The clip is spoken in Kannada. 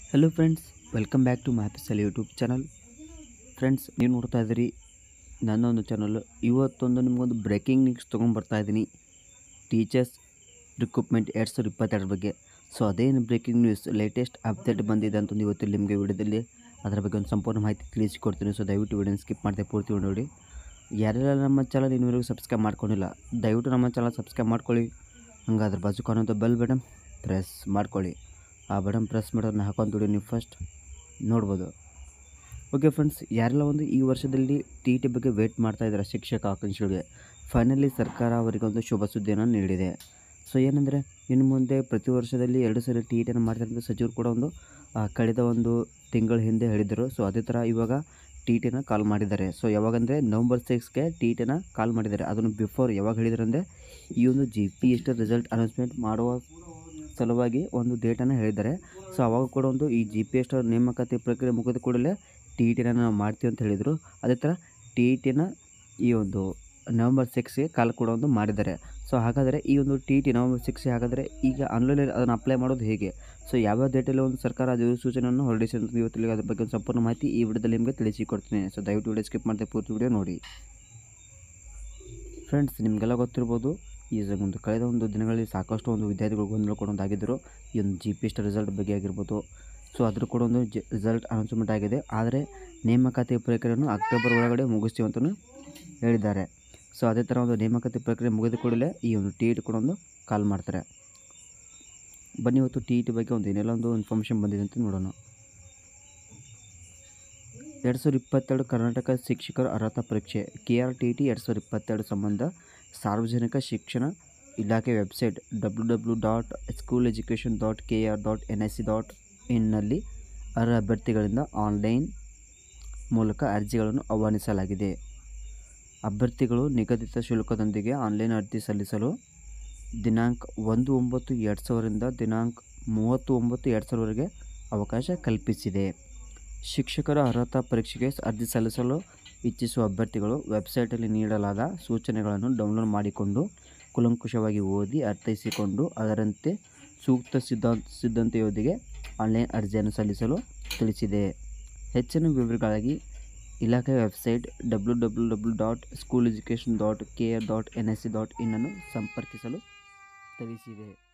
hello friends welcome back to ಮ್ಯಾಪಿಸಲ್ ಯೂಟ್ಯೂಬ್ ಚಾನಲ್ ಫ್ರೆಂಡ್ಸ್ ನೀವು ನೋಡ್ತಾ ಇದ್ದೀರಿ ನನ್ನೊಂದು ಚಾನಲ್ ಇವತ್ತೊಂದು ನಿಮಗೊಂದು ಬ್ರೇಕಿಂಗ್ ನ್ಯೂಸ್ ತೊಗೊಂಡ್ಬರ್ತಾ ಇದ್ದೀನಿ ಟೀಚರ್ಸ್ ರಿಕ್ರೂಟ್ಮೆಂಟ್ ಎರಡು ಸಾವಿರದ ಇಪ್ಪತ್ತೆರಡರ ಬಗ್ಗೆ ಸೊ ಅದೇನು ಬ್ರೇಕಿಂಗ್ ನ್ಯೂಸ್ ಲೇಟೆಸ್ಟ್ ಅಪ್ಡೇಟ್ ಬಂದಿದೆ ಅಂತಂದು ಇವತ್ತು ನಿಮಗೆ ವಿಡಿಯೋದಲ್ಲಿ ಅದರ ಬಗ್ಗೆ ಒಂದು ಸಂಪೂರ್ಣ ಮಾಹಿತಿ ತಿಳಿಸಿಕೊಡ್ತೀನಿ ಸೊ ದಯವಿಟ್ಟು ವಿಡಿಯೋನ ಸ್ಕಿಪ್ ಮಾಡ್ದೆ ಪೂರ್ತಿ ವಿಡಿಯೋ ನೋಡಿ ಯಾರೆಲ್ಲ ನಮ್ಮ ಚಾನಲ್ ಇನ್ನೂವರೆಗೂ ಸಬ್ಸ್ಕ್ರೈಬ್ ಮಾಡ್ಕೊಂಡಿಲ್ಲ ದಯವಿಟ್ಟು ನಮ್ಮ ಚಾನಲ್ ಸಬ್ಸ್ಕ್ರೈಬ್ ಮಾಡ್ಕೊಳ್ಳಿ ಹಂಗಾದ್ರೆ ಬಾಜು ಕಾಣುವಂಥ ಬೆಲ್ ಬಟನ್ ಪ್ರೆಸ್ ಮಾಡ್ಕೊಳ್ಳಿ ಆ ಬಟನ್ ಪ್ರೆಸ್ ಮಾಡೋದನ್ನ ಹಾಕೊಂತೀವಿ ನೀವು ಫಸ್ಟ್ ನೋಡ್ಬೋದು ಓಕೆ ಫ್ರೆಂಡ್ಸ್ ಯಾರೆಲ್ಲ ಒಂದು ಈ ವರ್ಷದಲ್ಲಿ ಟಿ ಟಿ ಬಗ್ಗೆ ವೇಟ್ ಮಾಡ್ತಾ ಇದ್ದಾರೆ ಶಿಕ್ಷಕ ಆಕಾಂಕ್ಷಿಗಳಿಗೆ ಫೈನಲಿ ಸರ್ಕಾರ ಅವರಿಗೆ ಒಂದು ಶುಭ ಸುದ್ದಿಯನ್ನು ನೀಡಿದೆ ಸೊ ಏನಂದರೆ ಇನ್ನು ಮುಂದೆ ಪ್ರತಿ ವರ್ಷದಲ್ಲಿ ಎರಡು ಸಲ ಟಿ ಟಿಯನ್ನು ಮಾಡ್ತಾರೆ ಸಚಿವರು ಕೂಡ ಒಂದು ಆ, ಕಳೆದ ಒಂದು ತಿಂಗಳ ಹಿಂದೆ ಹೇಳಿದರು ಸೊ ಅದೇ ಥರ ಇವಾಗ ಟಿ ಟಿನ ಕಾಲ್ ಮಾಡಿದ್ದಾರೆ ಸೊ ಯಾವಾಗಂದರೆ ನವಂಬರ್ ಸಿಕ್ಸ್ಗೆ ಟಿ ಟಿನ ಕಾಲ್ ಮಾಡಿದ್ದಾರೆ ಅದನ್ನು ಬಿಫೋರ್ ಯಾವಾಗ ಹೇಳಿದ್ದಾರೆ ಅಂದರೆ ಈ ಒಂದು ಜಿ ಪಿ ಎಷ್ಟು ರಿಸಲ್ಟ್ ಅನೌನ್ಸ್ಮೆಂಟ್ ಮಾಡುವ ಸಲುವಾಗಿ ಒಂದು ಡೇಟನ್ನು ಹೇಳಿದ್ದಾರೆ ಸೊ ಅವಾಗ ಕೂಡ ಒಂದು ಈ ಜಿ ಪಿ ಎಸ್ ನೇಮಕಾತಿ ಪ್ರಕ್ರಿಯೆ ಮುಗಿದ ಕೂಡಲೇ ಟಿ ಇ ಟಿನ ನಾವು ಮಾಡ್ತೀವಿ ಅಂತ ಹೇಳಿದರು ಅದೇ ಥರ ಟಿ ಇ ಟಿನ ಈ ಒಂದು ನವಂಬರ್ ಸಿಕ್ಸ್ಗೆ ಕಾಲ್ ಕೂಡ ಒಂದು ಮಾಡಿದ್ದಾರೆ ಸೊ ಹಾಗಾದರೆ ಈ ಒಂದು ಟಿ ಟಿ ನವಂಬರ್ ಸಿಕ್ಸ್ಗೆ ಹಾಗಾದರೆ ಈಗ ಆನ್ಲೈನಲ್ಲಿ ಅದನ್ನು ಅಪ್ಲೈ ಮಾಡೋದು ಹೇಗೆ ಸೊ ಯಾವ ಡೇಟಲ್ಲಿ ಒಂದು ಸರ್ಕಾರ ಅಧಿಸೂಚನೆಯನ್ನು ಹೊರಡಿಸಿ ಅಂತ ಇವತ್ತು ಅದ್ರ ಬಗ್ಗೆ ಒಂದು ಸಂಪೂರ್ಣ ಮಾಹಿತಿ ಈ ವಿಡಿಯೋದಲ್ಲಿ ನಿಮಗೆ ತಿಳಿಸಿಕೊಡ್ತೀನಿ ಸೊ ದಯವಿಟ್ಟು ವಿಡಿಯೋ ಸ್ಕಿಪ್ ಮಾಡದೆ ಪೂರ್ತಿ ವಿಡಿಯೋ ನೋಡಿ ಫ್ರೆಂಡ್ಸ್ ನಿಮಗೆಲ್ಲ ಗೊತ್ತಿರ್ಬೋದು ಈ ಸ- ಒಂದು ಕಳೆದ ಒಂದು ದಿನಗಳಲ್ಲಿ ಸಾಕಷ್ಟು ಒಂದು ವಿದ್ಯಾರ್ಥಿಗಳು ಗೊಂದಲ ಕೂಡ ಒಂದು ಆಗಿದ್ದರು ಈ ಒಂದು ಜಿ ಪಿ ಎಸ್ಟ್ ರಿಸಲ್ಟ್ ಬಗ್ಗೆ ಆಗಿರ್ಬೋದು ಸೊ ಅದ್ರ ಕೂಡ ಒಂದು ಜಿ ರಿಸಲ್ಟ್ ಅನೌನ್ಸ್ಮೆಂಟ್ ಆಗಿದೆ ಆದರೆ ನೇಮಕಾತಿ ಪ್ರಕ್ರಿಯೆಯನ್ನು ಅಕ್ಟೋಬರ್ ಒಳಗಡೆ ಮುಗಿಸ್ತೀವಿ ಅಂತಲೂ ಹೇಳಿದ್ದಾರೆ ಸೊ ಅದೇ ಥರ ಒಂದು ನೇಮಕಾತಿ ಪ್ರಕ್ರಿಯೆ ಮುಗಿದ ಕೂಡಲೇ ಈ ಒಂದು ಟಿ ಇ ಟಿ ಕೂಡ ಒಂದು ಕಾಲ್ ಮಾಡ್ತಾರೆ ಬನ್ನಿ ಇವತ್ತು ಟಿ ಇ ಟಿ ಬಗ್ಗೆ ಒಂದು ಏನೆಲ್ಲ ಒಂದು ಇನ್ಫಾರ್ಮೇಷನ್ ಬಂದಿದೆ ಅಂತ ನೋಡೋಣ ಎರಡು ಸಾವಿರದ ಇಪ್ಪತ್ತೆರಡು ಕರ್ನಾಟಕ ಶಿಕ್ಷಕರ ಅರ್ಹತಾ ಪರೀಕ್ಷೆ ಕೆ ಆರ್ ಟಿ ಟಿ ಎರಡು ಸಾವಿರದ ಇಪ್ಪತ್ತೆರಡು ಸಂಬಂಧ ಸಾರ್ವಜನಿಕ ಶಿಕ್ಷಣ ಇಲಾಖೆ website W W dot school education dot K R dot N S C dot ಇನ್ನಲ್ಲಿ ಅರ್ಹ ಅಭ್ಯರ್ಥಿಗಳಿಂದ ಆನ್ಲೈನ್ ಮೂಲಕ ಅರ್ಜಿಗಳನ್ನು ಆಹ್ವಾನಿಸಲಾಗಿದೆ ಅಭ್ಯರ್ಥಿಗಳು ನಿಗದಿತ ಶುಲ್ಕದೊಂದಿಗೆ ಆನ್ಲೈನ್ ಅರ್ಜಿ ಸಲ್ಲಿಸಲು ದಿನಾಂಕ ಒಂದು ಒಂಬತ್ತು ಎರಡು ಸಾವಿರದಿಂದ ದಿನಾಂಕ ಮೂವತ್ತು ಒಂಬತ್ತು ಎರಡು ಸಾವಿರವರೆಗೆ ಅವಕಾಶ ಕಲ್ಪಿಸಿದೆ ಶಿಕ್ಷಕರ ಅರ್ಹತಾ ಪರೀಕ್ಷೆಗೆ ಅರ್ಜಿ ಸಲ್ಲಿಸಲು ಇಚ್ಛಿಸುವ ಅಭ್ಯರ್ಥಿಗಳು ವೆಬ್ಸೈಟಲ್ಲಿ ನೀಡಲಾದ ಸೂಚನೆಗಳನ್ನು ಡೌನ್ಲೋಡ್ ಮಾಡಿಕೊಂಡು ಕೂಲಂಕುಷವಾಗಿ ಓದಿ ಅರ್ಥೈಸಿಕೊಂಡು ಅದರಂತೆ ಸೂಕ್ತ ಸಿದ್ಧಾಂತ ಸಿದ್ಧತೆಯೊಂದಿಗೆ ಆನ್ಲೈನ್ ಅರ್ಜಿಯನ್ನು ಸಲ್ಲಿಸಲು ತಿಳಿಸಿದೆ ಹೆಚ್ಚಿನ ವಿವರಗಳಿಗಾಗಿ ಇಲಾಖೆ website W W W dot school education dot K R dot N S C dot ಇನ್ನನ್ನು ಸಂಪರ್ಕಿಸಲು ತಿಳಿಸಿದೆ